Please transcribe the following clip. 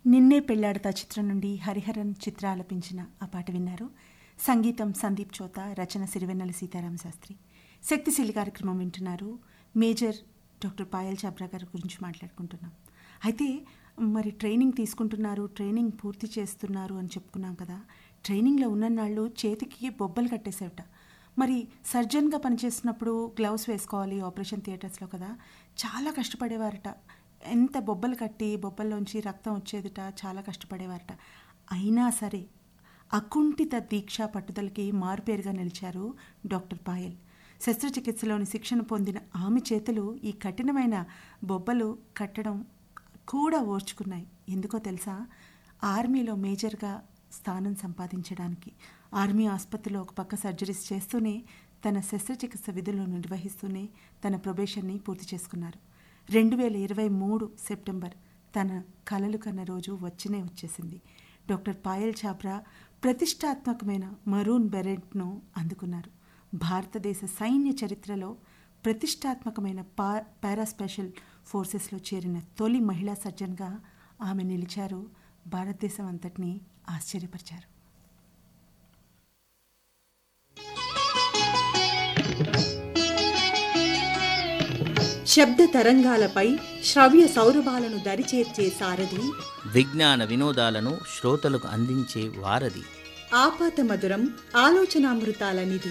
నిన్నే పెళ్లాడతా చిత్రం నుండి హరిహరన్ చిత్ర ఆలపించిన ఆ పాట విన్నారు సంగీతం సందీప్ చోత రచన సిరివెన్నెల సీతారామ శాస్త్రి శక్తిశీలి కార్యక్రమం వింటున్నారు మేజర్ డాక్టర్ పాయల్ చాబ్రా గారి గురించి మాట్లాడుకుంటున్నాం అయితే మరి ట్రైనింగ్ తీసుకుంటున్నారు ట్రైనింగ్ పూర్తి చేస్తున్నారు అని చెప్పుకున్నాం కదా ట్రైనింగ్లో ఉన్ననాళ్ళు చేతికి బొబ్బలు కట్టేసేట మరి సర్జన్గా పనిచేస్తున్నప్పుడు గ్లౌస్ వేసుకోవాలి ఆపరేషన్ థియేటర్స్లో కదా చాలా కష్టపడేవారట ఎంత బొబ్బలు కట్టి బొబ్బల్లోంచి రక్తం వచ్చేదిట చాలా కష్టపడేవారట అయినా సరే అకుంఠిత దీక్ష పట్టుదలకి మారుపేరుగా నిలిచారు డాక్టర్ పాయల్ శస్త్రచికిత్సలోని శిక్షణ పొందిన ఆమె చేతులు ఈ కఠినమైన బొబ్బలు కట్టడం కూడా ఓర్చుకున్నాయి ఎందుకో తెలుసా ఆర్మీలో మేజర్గా స్థానం సంపాదించడానికి ఆర్మీ ఆసుపత్రిలో ఒక పక్క సర్జరీస్ చేస్తూనే తన శస్త్రచికిత్స విధులను నిర్వహిస్తూనే తన ప్రొబేషన్ని పూర్తి చేసుకున్నారు రెండు వేల ఇరవై మూడు సెప్టెంబర్ తన కలలు కన్న రోజు వచ్చినే వచ్చేసింది డాక్టర్ పాయల్ చాబ్రా ప్రతిష్టాత్మకమైన మరూన్ బెరెంట్ను అందుకున్నారు భారతదేశ సైన్య చరిత్రలో ప్రతిష్టాత్మకమైన పా పారాస్పెషల్ ఫోర్సెస్లో చేరిన తొలి మహిళా సర్జన్గా ఆమె నిలిచారు భారతదేశం అంతటినీ ఆశ్చర్యపరిచారు శబ్ద తరంగాలపై శ్రవ్య సౌరభాలను దరిచేర్చే సారథి విజ్ఞాన వినోదాలను శ్రోతలకు అందించే వారధి ఆపాత మధురం ఆలోచనామృతాల నిధి